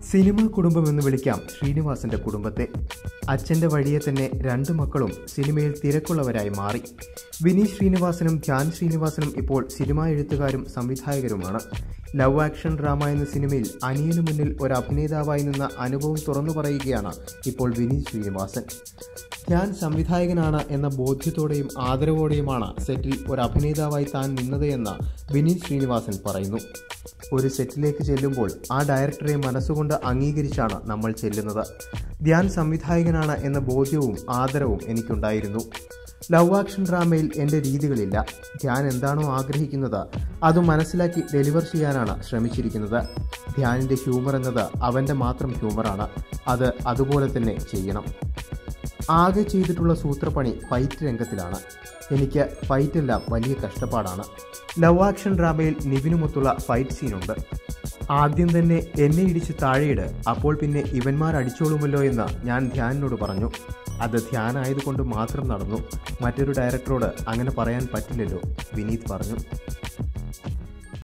cinema കുടുംബം എന്ന് വിളിക്കാം ശ്രീനിവാസന്റെ കുടുംബത്തെ അച്ഛന്റെ വഴിയെ തന്നെ രണ്ട് മക്കളും സിനിമയിൽ തിരക്കുള്ളവരായി മാറി വിനീത് ശ്രീനിവാസനും ധ്യാൻ ശ്രീനിവാസനും ഇപ്പോൾ സിനിമാ എഴുത്തുകാരും സംവിധായകരുമാണ് ലവ് ആക്ഷൻ ഡ്രാമ എന്ന സിനിമയിൽ അനിയനു മുന്നിൽ ഒരു അഭിനേതാവായി നിന്ന അനുഭവം തുറന്നു പറയുകയാണ് ഇപ്പോൾ വിനീത് ശ്രീനിവാസൻ ധ്യാൻ സംവിധായകനാണ് എന്ന ബോധ്യത്തോടെയും ആദരവോടെയുമാണ് സെറ്റിൽ ഒരു അഭിനേതാവായി താൻ നിന്നത് എന്ന് വിനീത് ശ്രീനിവാസൻ പറയുന്നു ഒരു സെറ്റിലേക്ക് ചെല്ലുമ്പോൾ ആ ഡയറക്ടറെ മനസ്സുകൊണ്ട് അംഗീകരിച്ചാണ് നമ്മൾ ചെല്ലുന്നത് ധ്യാൻ സംവിധായകനാണ് എന്ന ബോധ്യവും ആദരവും എനിക്കുണ്ടായിരുന്നു ലവ് ആക്ഷൻ ഡ്രാമയിൽ എൻ്റെ രീതികളില്ല ധ്യാൻ എന്താണോ ആഗ്രഹിക്കുന്നത് അത് മനസ്സിലാക്കി ഡെലിവർ ചെയ്യാനാണ് ശ്രമിച്ചിരിക്കുന്നത് ധ്യാനിൻ്റെ ഹ്യൂമർ എന്നത് അവൻ്റെ മാത്രം ഹ്യൂമറാണ് അത് അതുപോലെ തന്നെ ചെയ്യണം ആകെ ചെയ്തിട്ടുള്ള സൂത്രപ്പണി ഫൈറ്റ് രംഗത്തിലാണ് എനിക്ക് ഫൈറ്റെല്ലാം വലിയ കഷ്ടപ്പാടാണ് ലവ് ആക്ഷൻ ഡ്രാമയിൽ നിവിനുമൊത്തുള്ള ഫൈറ്റ് സീനുണ്ട് ആദ്യം തന്നെ എന്നെ ഇടിച്ച് താഴെയിട് അപ്പോൾ പിന്നെ ഇവന്മാർ അടിച്ചോളുമല്ലോ എന്ന് ഞാൻ ധ്യാനിനോട് പറഞ്ഞു അത് ധ്യാനായതുകൊണ്ട് മാത്രം നടന്നു മറ്റൊരു ഡയറക്ടറോട് അങ്ങനെ പറയാൻ പറ്റില്ലല്ലോ വിനീത് പറഞ്ഞു